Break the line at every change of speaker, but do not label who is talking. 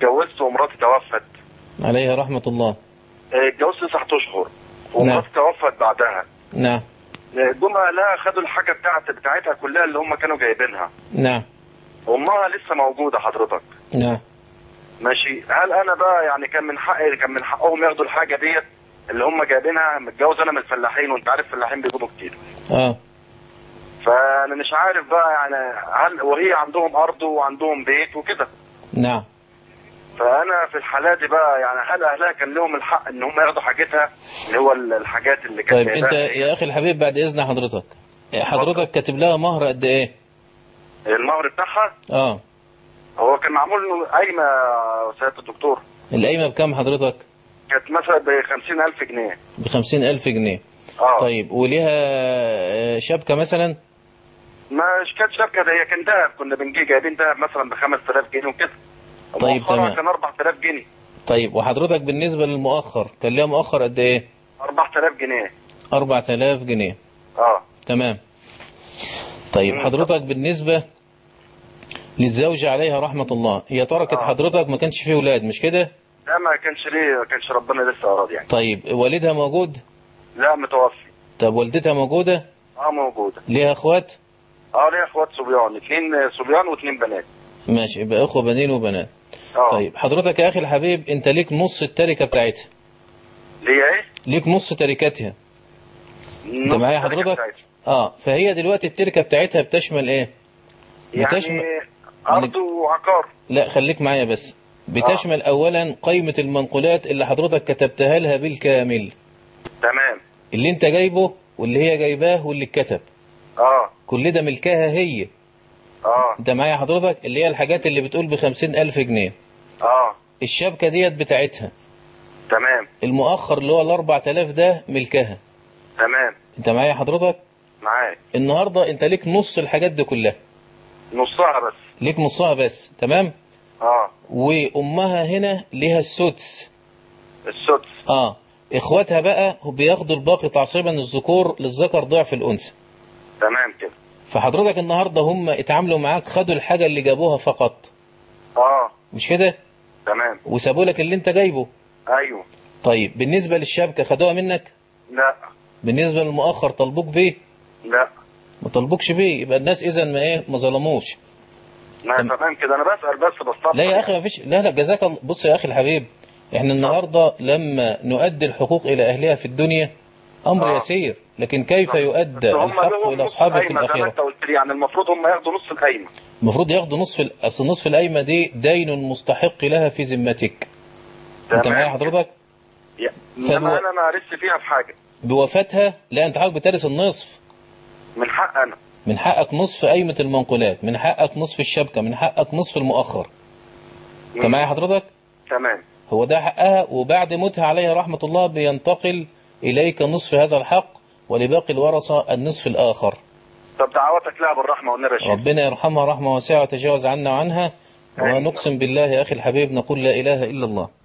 اتجوزت ومراتي توفت
عليها رحمة الله
آه، اتجوزت تسعة اشهر ومراتي توفت بعدها
نعم
آه، جم اهلها خدوا الحاجه بتاعت بتاعتها كلها اللي هم كانوا جايبينها
نعم
امها لسه موجوده حضرتك
نعم
ماشي هل انا بقى يعني كان من حقي كان من حقهم ياخدوا الحاجه ديت اللي هم جايبينها متجوز انا من الفلاحين وانت عارف الفلاحين بيجيبوا كتير
اه
فانا مش عارف بقى يعني هل وهي عندهم ارض وعندهم بيت وكده
نعم
فانا في الحالات دي بقى يعني هل اهلها كان لهم الحق ان هم ياخدوا حاجتها اللي هو ال- الحاجات اللي كانت
طيب
جايباها
انت
هي؟
يا اخي الحبيب بعد اذن حضرتك حضرتك كاتب لها مهر قد ايه
المهر بتاعها
اه
هو كان معمول له قايمه يا سياده الدكتور
القايمة بكام حضرتك
كانت مثلا ب 50000 جنيه
بخمسين ألف جنيه
اه
طيب وليها آه، شبكة مثلا
مش كانت شبكه ده هي كان دهب كنا بنجي جايبين دهب مثلا ب 5000 جنيه وكده
طيب،
مؤخراً
تمام.
كان 4000 جنيه
طيب وحضرتك بالنسبة للمؤخر كان ليها مؤخر قد ايه
4000 جنيه
أربعة آلاف جنيه
اه
تمام طيب
مم.
حضرتك بالنسبة للزوجة عليها رحمة الله هي تركت
آه.
حضرتك ما كانش فيه ولاد مش كده
لا ما كانش ليه ما كانش ربنا لسه اراد يعني
طيب والدها موجود
لا متوفي
طب والدتها موجودة
اه موجوده
ليها اخوات
اه ليا اخوات صبيان اثنين صبيان واثنين بنات
ماشي يبقى اخوة بنين وبنات
اه
طيب حضرتك يا اخي الحبيب انت ليك نص التركة بتاعتها
ليا ايه؟
ليك نص تركتها انت معايا
نص الشركة
حضرتك
بتاعتي.
اه فهي دلوقتي التركة بتاعتها بتشمل ايه بتشمل
يعني ارض وعقار
لا خليك معايا بس بتشمل اولا قائمة المنقولات اللي حضرتك كتبتها لها بالكامل
تمام
اللي انت جايبه واللي هي جايباه واللي اتكتب
اه
كل ده ملكها هي
اه
انت معايا حضرتك اللي هي الحاجات اللي بتقول بخمسين الف جنيه
اه
الشبكة ديت بتاعتها
تمام
المؤخر اللي هو الاربع تلاف ده ملكها
تمام
انت معايا حضرتك
معاك
النهاردة انت ليك نص الحاجات دي كلها
نصها بس
ليك نصها بس تمام
اه
وامها هنا ليها السدس
السدس
اه اخواتها بقى بياخدوا الباقي تعصيبا الذكور للذكر ضعف الانثى
تمام كده
فحضرتك النهاردة هم اتعاملوا معاك خدوا الحاجة اللي جابوها فقط
اه
مش كده
تمام
وسابوا لك اللي انت جايبه
ايوه
طيب بالنسبة للشبكة خدوها منك
لا
بالنسبة للمؤخر طلبوك بيه
لا
ما طلبوكش بيه يبقى الناس اذا ما ايه ما ظلموش
ما
تم-
تمام كده انا بسأل بس بستفسر
لا يا اخي ما فيش لا لا جزاك الله بص يا اخي الحبيب احنا النهاردة لما نؤدي الحقوق الى اهلها في الدنيا امر
آه.
يسير لكن كيف يؤدي
بس هم
الحق
لهم
الى
نص
اصحابه في
القايمة زي ما
الاخرة
انت قلت لي يعني المفروض هم ياخدوا نص القايمة
المفروض ياخدوا نصف ال- اصل نصف القايمة دي دين مستحق لها في ذمتك انت
تمام.
معايا حضرتك
يا-
فالو-
انما انا ما عرفت فيها في حاجة
بوفاتها لا انت حضرتك بترث النصف
من حق انا
من حقك نصف قايمة المنقولات من حقك نصف الشبكة من حقك نصف المؤخر انت معايا حضرتك
تمام
هو ده حقها وبعد موتها عليها رحمة الله بينتقل إليك نصف هذا الحق ولباقي الورثة النصف الآخر
طب دعواتك لها بالرحمة والنبي يا شيخ
ربنا يرحمها رحمة واسعة وتجاوز عنا وعنها
آمين.
ونقسم بالله يا أخي الحبيب نقول لا إله إلا الله